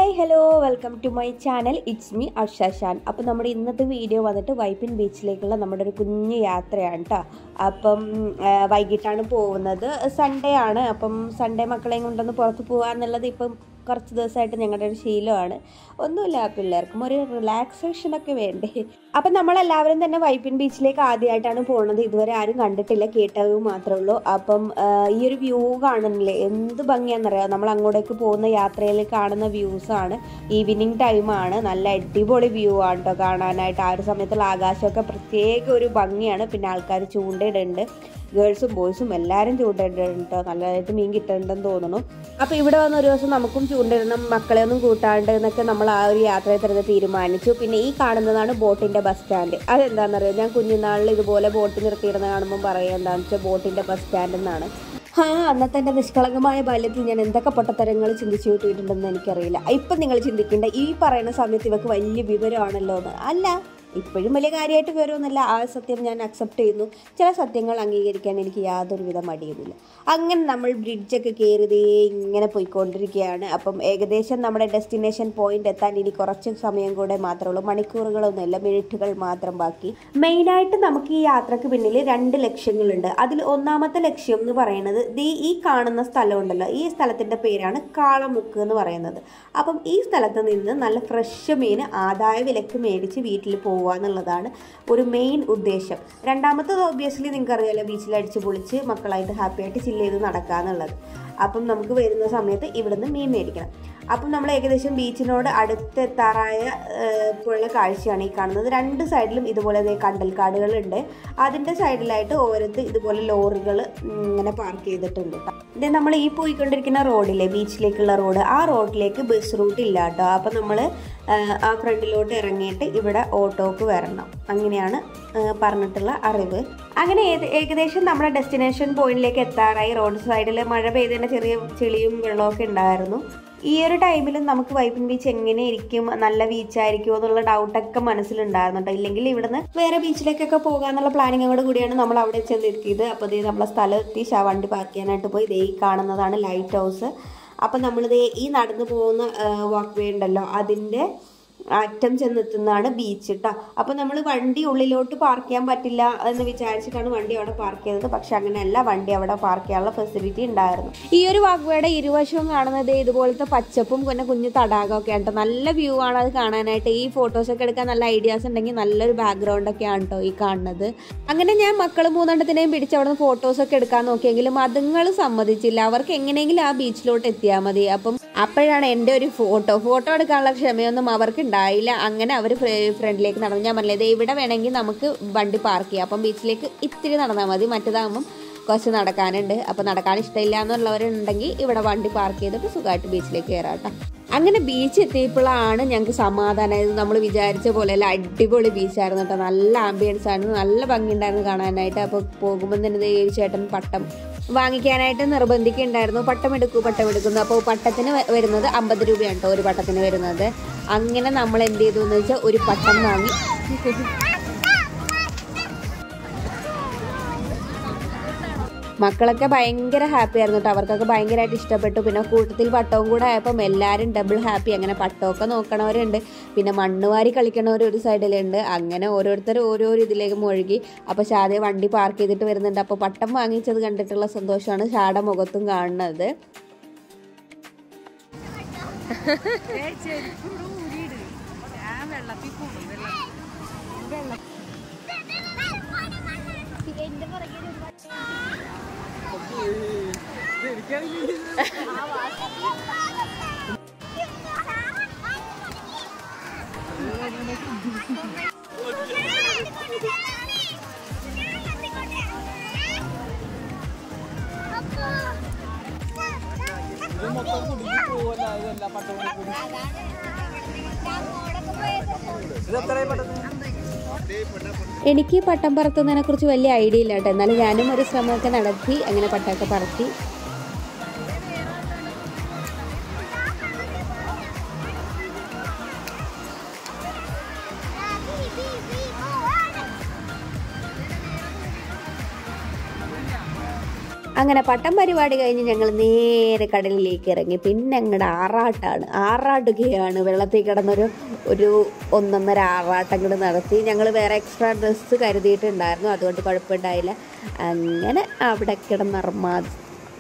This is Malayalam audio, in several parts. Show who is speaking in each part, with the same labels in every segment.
Speaker 1: Hi hello welcome to my channel it's me Arsha Shan അപ്പോൾ നമ്മുടെ ഇന്നത്തെ വീഡിയോ വന്നിട്ട് വൈപ്പിൻ ബീച്ചിലേക്കുള്ള നമ്മുടെ ഒരു കുഞ്ഞു യാത്രയാണ് കേട്ടോ അപ്പം ആ, വൈകിട്ടാണ് പോകുന്നത് സൺഡേ ആണ് അപ്പം സൺഡേ മക്കളെയും കൊണ്ടൊന്ന് പുറത്ത് പോകാന്നുള്ളത് ഇപ്പം കുറച്ച് ദിവസമായിട്ട് ഞങ്ങളുടെ ഒരു ശീലമാണ് ഒന്നുമില്ല പിള്ളേർക്കും ഒരു റിലാക്സേഷൻ ഒക്കെ വേണ്ടേ അപ്പം നമ്മളെല്ലാവരും തന്നെ വൈപ്പിൻ ബീച്ചിലേക്ക് ആദ്യമായിട്ടാണ് പോകുന്നത് ഇതുവരെ ആരും കണ്ടിട്ടില്ല കേട്ടത് മാത്രമേ ഉള്ളൂ അപ്പം ആ, ഈ ഒരു വ്യൂ കാണുന്നില്ലേ എന്ത് ഭംഗിയാണെന്നറിയാം നമ്മൾ അങ്ങോട്ടേക്ക് പോകുന്ന യാത്രയിൽ കാണുന്ന വ്യൂസ് ആണ് ഈവനിങ് ടൈമാണ് നല്ല അടിപൊളി വ്യൂ ആണ് കേട്ടോ കാണാനായിട്ട് ആ ഒരു സമയത്തുള്ള ആകാശമൊക്കെ പ്രത്യേക ഒരു ഭംഗിയാണ് പിന്നെ ആൾക്കാർ ചൂണ്ടയിടുന്നുണ്ട് ഗേൾസും ബോയ്സും എല്ലാവരും ചൂണ്ടയിടുന്നുണ്ട് കേട്ടോ നല്ലതായിട്ട് മീൻ കിട്ടുന്നുണ്ടെന്ന് തോന്നുന്നു അപ്പോൾ ഇവിടെ വന്ന ഒരു ദിവസം നമുക്കും ചൂണ്ടിടണം മക്കളെ ഒന്നും കൂട്ടാണ്ട് എന്നൊക്കെ നമ്മൾ ആ ഒരു യാത്രയിൽ തന്നെ തീരുമാനിച്ചു പിന്നെ ഈ കാണുന്നതാണ് ബോട്ടിന്റെ ബസ് സ്റ്റാൻഡ് അതെന്താണെന്നറിയോ ഞാൻ കുഞ്ഞുനാളിൽ ഇതുപോലെ ബോട്ട് നിർത്തിയിടുന്ന കാണുമ്പോൾ പറയുക എന്താണെന്ന് വെച്ചാൽ ബോട്ടിന്റെ ബസ് സ്റ്റാൻഡ് എന്നാണ് ആ അന്നത്തെ എൻ്റെ നിഷ്കളങ്കമായ ബാല്യത്തിൽ ഞാൻ എന്തൊക്കെ പൊട്ടത്തരങ്ങൾ ചിന്തിച്ചു കൂട്ടിയിട്ടുണ്ടെന്ന് എനിക്കറിയില്ല ഇപ്പം നിങ്ങൾ ചിന്തിക്കേണ്ട ഈ പറയുന്ന സമയത്ത് ഇവക്ക് വലിയ വിവരമാണല്ലോ എന്ന് അല്ല ഇപ്പോഴും വലിയ കാര്യമായിട്ട് വരുമെന്നല്ല ആ സത്യം ഞാൻ അക്സെപ്റ്റ് ചെയ്യുന്നു ചില സത്യങ്ങൾ അംഗീകരിക്കാൻ എനിക്ക് യാതൊരുവിധ മടിയുമില്ല അങ്ങനെ നമ്മൾ ബ്രിഡ്ജൊക്കെ കയറിയതേ ഇങ്ങനെ പോയിക്കൊണ്ടിരിക്കുകയാണ് അപ്പം ഏകദേശം നമ്മുടെ ഡെസ്റ്റിനേഷൻ പോയിന്റ് എത്താൻ ഇനി കുറച്ച് സമയം കൂടെ മാത്രമേ ഉള്ളൂ മണിക്കൂറുകളൊന്നുമില്ല മിനിറ്റുകൾ മാത്രം ബാക്കി മെയിനായിട്ട് നമുക്ക് ഈ യാത്രക്ക് പിന്നിൽ രണ്ട് ലക്ഷ്യങ്ങളുണ്ട് അതിൽ ഒന്നാമത്തെ ലക്ഷ്യം എന്ന് പറയുന്നത് ദേ ഈ കാണുന്ന സ്ഥലമുണ്ടല്ലോ ഈ സ്ഥലത്തിൻ്റെ പേരാണ് കാളമുക്ക് എന്ന് പറയുന്നത് അപ്പം ഈ സ്ഥലത്ത് നിന്ന് നല്ല ഫ്രഷ് മീൻ ആദായ വിലക്ക് മേടിച്ച് വീട്ടിൽ പോവുക എന്നുള്ളതാണ് ഒരു മെയിൻ ഉദ്ദേശം രണ്ടാമത്തത് ഓബിയസ്ലി നിങ്ങൾക്ക് അറിയാലോ ബീച്ചിൽ അടിച്ച് പൊളിച്ച് മക്കളായിട്ട് ഹാപ്പി ആയിട്ട് ചില്ല് ചെയ്ത് നടക്കുക എന്നുള്ളത് അപ്പം നമുക്ക് വരുന്ന സമയത്ത് ഇവിടുന്ന് മീൻ മേടിക്കണം അപ്പം നമ്മൾ ഏകദേശം ബീച്ചിനോട് അടുത്തെത്താറായ ഉള്ള കാഴ്ചയാണ് ഈ കാണുന്നത് രണ്ട് സൈഡിലും ഇതുപോലെ ദേ കണ്ടൽക്കാടുകളുണ്ട് അതിൻ്റെ സൈഡിലായിട്ട് ഓരത്ത് ഇതുപോലെ ലോറികൾ ഇങ്ങനെ പാർക്ക് ചെയ്തിട്ടുണ്ട് ട്ടോ. ഇത് നമ്മൾ ഈ പോയിക്കൊണ്ടിരിക്കുന്ന റോഡിലെ ബീച്ചിലേക്കുള്ള റോഡ് ആ റോഡിലേക്ക് ബസ് റൂട്ട് ഇല്ല കേട്ടോ അപ്പം നമ്മൾ ആ ഫ്രണ്ടിലോട്ട് ഇറങ്ങിയിട്ട് ഇവിടെ ഓട്ടോക്ക് വരണം അങ്ങനെയാണ് ആ, പറഞ്ഞിട്ടുള്ള അറിവ് അങ്ങനെ ഏത് ഏകദേശം നമ്മുടെ ഡെസ്റ്റിനേഷൻ പോയിന്റിലേക്ക് എത്താറായി റോഡ് സൈഡിൽ മഴ പെയ്തതിൻ്റെ ചെറിയ ചെളിയും വെള്ളമൊക്കെ ഉണ്ടായിരുന്നു ഈ ഒരു ടൈമിലും നമുക്ക് വൈപ്പിൻ ബീച്ച് എങ്ങനെ ഇരിക്കും നല്ല ബീച്ചായിരിക്കുമോ എന്നുള്ള ഡൗട്ടൊക്കെ മനസ്സിലുണ്ടായിരുന്നു കേട്ടോ ഇല്ലെങ്കിൽ ഇവിടുന്ന് വേറെ ബീച്ചിലേക്കൊക്കെ പോകാന്നുള്ള പ്ലാനിങ്ങോട് കൂടിയാണ് നമ്മൾ അവിടെ ചെന്നിരുത്തിയത് അപ്പോൾ ഇത് നമ്മളെ സ്ഥലം എത്തി ശ- വണ്ടി പാർക്ക് ചെയ്യാനായിട്ട് പോയി ദേ ഈ കാണുന്നതാണ് ലൈറ്റ് ഹൗസ് അപ്പം നമ്മളിത് ഈ നടന്നു പോകുന്ന വാക്ക് വേ ഉണ്ടല്ലോ അതിൻ്റെ അറ്റം ചെന്നെത്തുന്നതാണ് ബീച്ച് കേട്ടോ അപ്പോൾ നമ്മൾ വണ്ടി ഉള്ളിലോട്ട് പാർക്ക് ചെയ്യാൻ പറ്റില്ല എന്ന് വിചാരിച്ചിട്ടാണ് വണ്ടി അവിടെ പാർക്ക് ചെയ്തത് പക്ഷെ അങ്ങനെയല്ല വണ്ടി അവിടെ പാർക്ക് ചെയ്യാനുള്ള ഫെസിലിറ്റി ഉണ്ടായിരുന്നു ഈ ഒരു വാഗ്വേയുടെ ഇരുവശവും കാണുന്നത് ഇതുപോലത്തെ പച്ചപ്പും പിന്നെ കുഞ്ഞു തടാകമൊക്കെ ആണ് ട്ടോ. നല്ല വ്യൂ ആണ് അത് കാണാനായിട്ട് ഈ ഫോട്ടോസൊക്കെ എടുക്കാൻ നല്ല ഐഡിയാസ് ഉണ്ടെങ്കിൽ നല്ലൊരു ബാക്ക്ഗ്രൗണ്ട് ഒക്കെ ആണ് കേട്ടോ ഈ കാണുന്നത് അങ്ങനെ ഞാൻ മക്കൾ മൂന്നെണ്ണത്തിനെയും പിടിച്ച് അവിടെ നിന്ന് ഫോട്ടോസൊക്കെ എടുക്കാൻ നോക്കിയെങ്കിലും അതുങ്ങൾ സമ്മതിച്ചില്ല അവർക്ക് എങ്ങനെയെങ്കിലും ആ ബീച്ചിലോട്ട് എത്തിയാൽ മതി അപ്പം അപ്പോഴാണ് എൻ്റെ ഒരു ഫോട്ടോ ഫോട്ടോ എടുക്കാനുള്ള ക്ഷമയൊന്നും അവർക്ക് ഉണ്ടായില്ല അങ്ങനെ അവർ ഫ്രണ്ടിലേക്ക് നടന്നു ഞാൻ പറഞ്ഞില്ലേ ദേ ഇവിടെ വേണമെങ്കിൽ നമുക്ക് വണ്ടി പാർക്ക് ചെയ്യാം അപ്പം ബീച്ചിലേക്ക് ഇത്തിരി നടന്നാൽ മതി മറ്റേതാകുമ്പം കുറച്ച് നടക്കാനുണ്ട് അപ്പോൾ നടക്കാൻ ഇഷ്ടമില്ല എന്നുള്ളവരുണ്ടെങ്കിൽ ഇവിടെ വണ്ടി പാർക്ക് ചെയ്തിട്ട് സുഖമായിട്ട് ബീച്ചിലേക്ക് കയറാം കേട്ടോ അങ്ങനെ ബീച്ച് എത്തിയപ്പോഴാണ് ഞങ്ങൾക്ക് സമാധാനമായത് നമ്മൾ വിചാരിച്ച പോലെ അല്ല അടിപൊളി ബീച്ചായിരുന്നു കേട്ടോ നല്ല ആംബിയൻസ് ആയിരുന്നു നല്ല ഭംഗിയുണ്ടായിരുന്നു കാണാനായിട്ട് അപ്പോൾ പോകുമ്പോൾ തന്നെ ദേ ഒരു ചേട്ടൻ പട്ടം വാങ്ങിക്കാനായിട്ട് നിർബന്ധിക്കുന്നുണ്ടായിരുന്നു പട്ടം എടുക്കൂ പട്ടം എടുക്കുന്നു അപ്പോൾ പട്ടത്തിന് വ- വരുന്നത് അമ്പത് രൂപയാണ് കേട്ടോ ഒരു പട്ടത്തിന് വരുന്നത് അങ്ങനെ നമ്മൾ എന്ത് ചെയ്തു എന്ന് വെച്ചാൽ ഒരു പട്ടം വാങ്ങി മക്കളൊക്കെ ഭയങ്കര ഹാപ്പി ആയിരുന്നു കേട്ടോ അവർക്കൊക്കെ ഭയങ്കരമായിട്ട് ഇഷ്ടപ്പെട്ടു പിന്നെ കൂട്ടത്തിൽ പട്ടവും കൂടെ ആയപ്പം എല്ലാവരും ഡബിൾ ഹാപ്പി അങ്ങനെ പട്ടമൊക്കെ നോക്കണവരുണ്ട് പിന്നെ മണ്ണ് വാരി കളിക്കണവർ ഒരു സൈഡിലുണ്ട് അങ്ങനെ ഓരോരുത്തർ ഓരോരോ ഇതിലേക്ക് മുഴുകി അപ്പോൾ ഷാദെ വണ്ടി പാർക്ക് ചെയ്തിട്ട് വരുന്നുണ്ട് അപ്പോൾ പട്ടം വാങ്ങിച്ചത് കണ്ടിട്ടുള്ള സന്തോഷമാണ് ഷാഡ മുഖത്തും കാണുന്നത് എനിക്ക് പട്ടം പറത്തുന്നതിനെ കുറിച്ച് വലിയ ഐഡിയ ഇല്ല കേട്ടോ എന്നാലും ഞാനും ഒരു ശ്രമമൊക്കെ നടത്തി അങ്ങനെ പട്ടമൊക്കെ പറത്തി അങ്ങനെ പട്ടം പരിപാടി കഴിഞ്ഞ് ഞങ്ങൾ നേരെ കടലിലേക്ക് ഇറങ്ങി പിന്നെ അങ്ങോട്ട് ആറാട്ടാണ് ആറാടുകയാണ് വെള്ളത്തിൽ കിടന്നൊരു ഒരു ഒന്നൊന്നര ആറാട്ടം കൂടെ നടത്തി ഞങ്ങൾ വേറെ എക്സ്ട്രാ ഡ്രസ്സ് കരുതിയിട്ടുണ്ടായിരുന്നു അതുകൊണ്ട് കുഴപ്പമുണ്ടായില്ല അങ്ങനെ അവിടെ കിടന്നർമാതി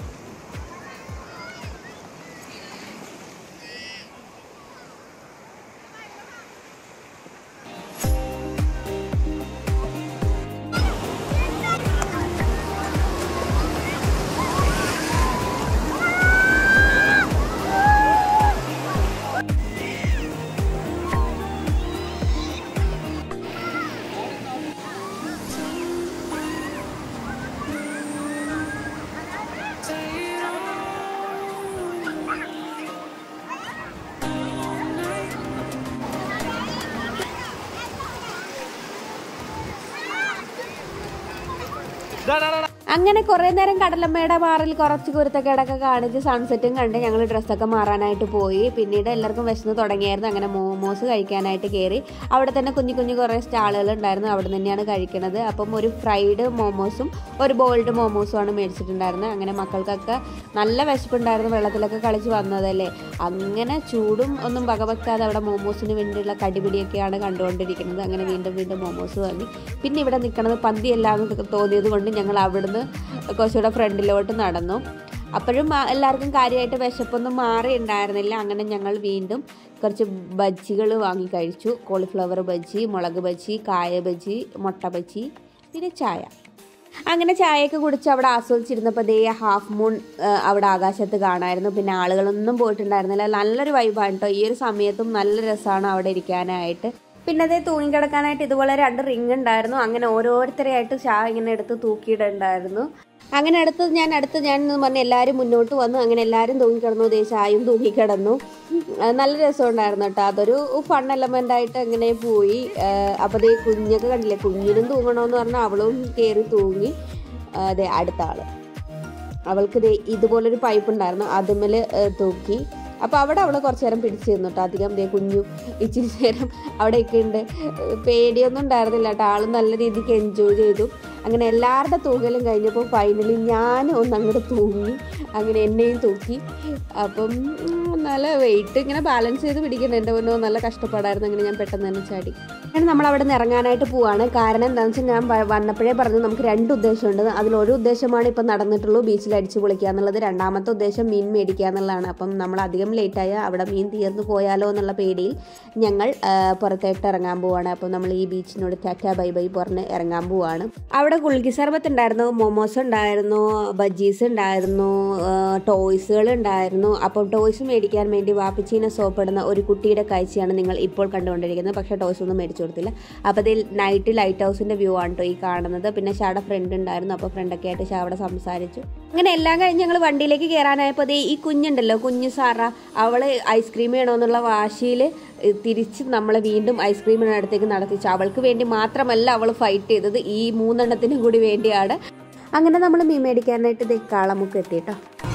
Speaker 1: അങ്ങനെ കുറേ നേരം കടലമ്മയുടെ മാറിൽ കുറച്ച് കുരുത്തക്കേടൊക്കെ കാണിച്ച് സൺസെറ്റും കണ്ട് ഞങ്ങൾ ഡ്രസ്സൊക്കെ മാറാനായിട്ട് പോയി പിന്നീട് എല്ലാവർക്കും വിശന്ന് തുടങ്ങിയായിരുന്നു അങ്ങനെ മോമോസ് കഴിക്കാനായിട്ട് കയറി അവിടെ തന്നെ കുഞ്ഞു കുഞ്ഞു കുറേ സ്റ്റാളുകൾ ഉണ്ടായിരുന്നു അവിടെ തന്നെയാണ് കഴിക്കണത് അപ്പം ഒരു ഫ്രൈഡ് മോമോസും ഒരു ബോൾഡ് മോമോസും ആണ് മേടിച്ചിട്ടുണ്ടായിരുന്നത് അങ്ങനെ മക്കൾക്കൊക്കെ നല്ല വിശപ്പുണ്ടായിരുന്നു വെള്ളത്തിലൊക്കെ കളിച്ച് വന്നതല്ലേ അങ്ങനെ ചൂടും ഒന്നും വകവെക്കാതെ അവിടെ മോമോസിന് വേണ്ടിയുള്ള കടിപിടിയൊക്കെയാണ് കണ്ടുകൊണ്ടിരിക്കുന്നത് അങ്ങനെ വീണ്ടും വീണ്ടും മോമോസ് വാങ്ങി പിന്നെ ഇവിടെ നിൽക്കുന്നത് പന്തിയല്ലാന്ന് തോന്നിയത് കൊണ്ട് ഞങ്ങൾ അവിടുന്ന് കുറച്ചുകൂടെ ഫ്രണ്ടിലോട്ട് നടന്നു അപ്പോഴും ആ- എല്ലാവർക്കും കാര്യമായിട്ട് വിശപ്പൊന്നും മാറി ഉണ്ടായിരുന്നില്ല അങ്ങനെ ഞങ്ങൾ വീണ്ടും കുറച്ച് ബജ്ജികൾ വാങ്ങി കഴിച്ചു കോളിഫ്ലവർ ബജ്ജി മുളക് ബജ്ജി കായ ബജ്ജി മുട്ട ബജ്ജി പിന്നെ ചായ അങ്ങനെ ചായയൊക്കെ കുടിച്ച് അവിടെ ആസ്വദിച്ചിരുന്നപ്പോൾ ദേ ഹാഫ് മൂൺ ആ, അവിടെ ആകാശത്ത് കാണായിരുന്നു പിന്നെ ആളുകളൊന്നും പോയിട്ടുണ്ടായിരുന്നില്ല നല്ലൊരു വൈബാണ് കേട്ടോ ഈ ഒരു സമയത്തും നല്ല രസമാണ് അവിടെ ഇരിക്കാനായിട്ട് പിന്നെ അതേ തൂങ്ങിക്കിടക്കാനായിട്ട് ഇതുപോലെ രണ്ട് റിങ് ഉണ്ടായിരുന്നു അങ്ങനെ ഓരോരുത്തരെയായിട്ട് ചായ ഇങ്ങനെ എടുത്ത് തൂക്കിയിട്ടുണ്ടായിരുന്നു അങ്ങനെ അടുത്ത് ഞാൻ അടുത്ത് ഞാൻ എന്ന് പറഞ്ഞ് എല്ലാവരും മുന്നോട്ട് വന്നു അങ്ങനെ എല്ലാവരും തൂങ്ങിക്കിടന്നു ദേ ചായയും തൂങ്ങിക്കിടന്നു ആ, നല്ല രസമുണ്ടായിരുന്നു കേട്ടോ അതൊരു ഫൺ എലമെന്റ് ആയിട്ട് അങ്ങനെ പോയി അപ്പോൾ ദേ കുഞ്ഞൊക്കെ കണ്ടില്ലേ കുഞ്ഞിനും തൂങ്ങണമെന്ന് പറഞ്ഞാൽ അവളും കയറി തൂങ്ങി ആ, ദേ അടുത്ത ആള് അവൾക്ക് ദേ ഇതുപോലൊരു പൈപ്പ് ഉണ്ടായിരുന്നു അതുമ്മൽ തൂക്കി അപ്പോൾ അവിടെ അവൾ കുറച്ച് നേരം പിടിച്ചു നിന്നു കേട്ടോ അധികം ദേ കുഞ്ഞു ഇച്ചിരി നേരം അവിടെയൊക്കെ ഉണ്ട് പേടിയൊന്നും ഉണ്ടായിരുന്നില്ല കേട്ടോ ആൾ നല്ല രീതിക്ക് എൻജോയ് ചെയ്തു അങ്ങനെ എല്ലാവരുടെ തൂങ്ങലും കഴിഞ്ഞപ്പോൾ ഫൈനലി ഞാനും ഒന്ന് അങ്ങോട്ട് തൂങ്ങി അങ്ങനെ എന്നെയും തൂക്കി അപ്പം ഉം, നല്ല വെയിറ്റ് ഇങ്ങനെ ബാലൻസ് ചെയ്ത് പിടിക്കണം എൻ്റെ മുന്നോ നല്ല കഷ്ടപ്പാടായിരുന്നു അങ്ങനെ ഞാൻ പെട്ടെന്ന് തന്നെ ചാടി അങ്ങനെ നമ്മൾ അവിടെ നിന്ന് ഇറങ്ങാനായിട്ട് പോവാണ് കാരണം എന്താണെന്ന് വെച്ചാൽ ഞാൻ വ- വന്നപ്പോഴേ പറഞ്ഞു നമുക്ക് രണ്ട് ഉദ്ദേശമുണ്ട് അതിലൊരു ഉദ്ദേശമാണ് ഇപ്പം നടന്നിട്ടുള്ളൂ ബീച്ചിൽ അടിച്ചു പൊളിക്കുക എന്നുള്ളത് രണ്ടാമത്തെ ഉദ്ദേശം മീൻ മേടിക്കുക എന്നുള്ളതാണ് അപ്പം നമ്മൾ അധികം ലേറ്റായ അവിടെ മീൻ തീർന്നു പോയാലോ എന്നുള്ള പേടിയിൽ ഞങ്ങൾ ആ, പുറത്തേട്ട് ഇറങ്ങാൻ പോവാണ് അപ്പം നമ്മൾ ഈ ബീച്ചിനോട് ടാറ്റ ബൈ ബൈ പറഞ്ഞ് ഇറങ്ങാൻ പോവാണ് അവിടെ കുൾക്കി സർബത്ത് ഉണ്ടായിരുന്നു മോമോസ് ഉണ്ടായിരുന്നു ബജ്ജീസ് ഉണ്ടായിരുന്നു ടോയ്സുകൾ ഉണ്ടായിരുന്നു അപ്പം ടോയ്സ് മേടിക്കാൻ വേണ്ടി വാപ്പിച്ചീനെ സോപ്പിടുന്ന ഒരു കുട്ടിയുടെ കാഴ്ചയാണ് നിങ്ങൾ ഇപ്പോൾ കണ്ടുകൊണ്ടിരിക്കുന്നത് പക്ഷേ ടോയ്സ് ഒന്നും മേടിച്ചു കൊടുത്തില്ല അപ്പോൾ അതിൽ നൈറ്റ് ലൈറ്റ് ഹൗസിൻ്റെ വ്യൂ ആണ് കേട്ടോ ഈ കാണുന്നത് പിന്നെ ഷാടെ ഫ്രണ്ട് ഉണ്ടായിരുന്നു അപ്പോൾ ഫ്രണ്ടൊക്കെ ആയിട്ട് ഷാ അവിടെ സംസാരിച്ചു അങ്ങനെ എല്ലാം കഴിഞ്ഞ് ഞങ്ങൾ വണ്ടിയിലേക്ക് കയറാനായപ്പോൾ ദേ ഈ കുഞ്ഞുണ്ടല്ലോ കുഞ്ഞു സാറ അവൾ ഐസ്ക്രീം വേണമെന്നുള്ള വാശിയിൽ തിരിച്ച് നമ്മളെ വീണ്ടും ഐസ്ക്രീമിന് അടുത്തേക്ക് നടത്തിച്ചു അവൾക്ക് വേണ്ടി മാത്രമല്ല അവൾ ഫൈറ്റ് ചെയ്തത് ഈ മൂന്നെണ്ണത്തിനും കൂടി വേണ്ടിയാണ് അങ്ങനെ നമ്മൾ മീൻ മേടിക്കാനായിട്ട് ദേ കാളമുക്ക് എത്തി കേട്ടോ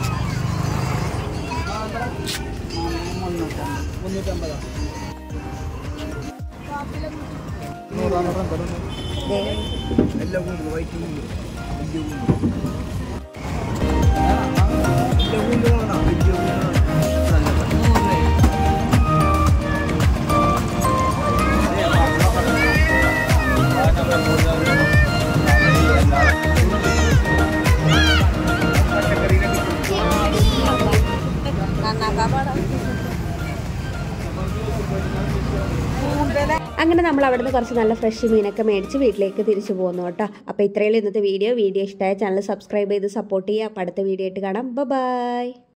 Speaker 1: ദേ അങ്ങനെ നമ്മൾ അവിടുന്ന് കുറച്ച് നല്ല ഫ്രഷ് മീനൊക്കെ മേടിച്ച് വീട്ടിലേക്ക് തിരിച്ചു പോകുന്നു കേട്ടോ അപ്പോൾ ഇത്രയുള്ള ഇന്നത്തെ വീഡിയോ വീഡിയോ ഇഷ്ടമായ ചാനൽ സബ്സ്ക്രൈബ് ചെയ്ത് സപ്പോർട്ട് ചെയ്യുക അപ്പോൾ അടുത്ത വീഡിയോ ആയിട്ട് കാണാം ബൈ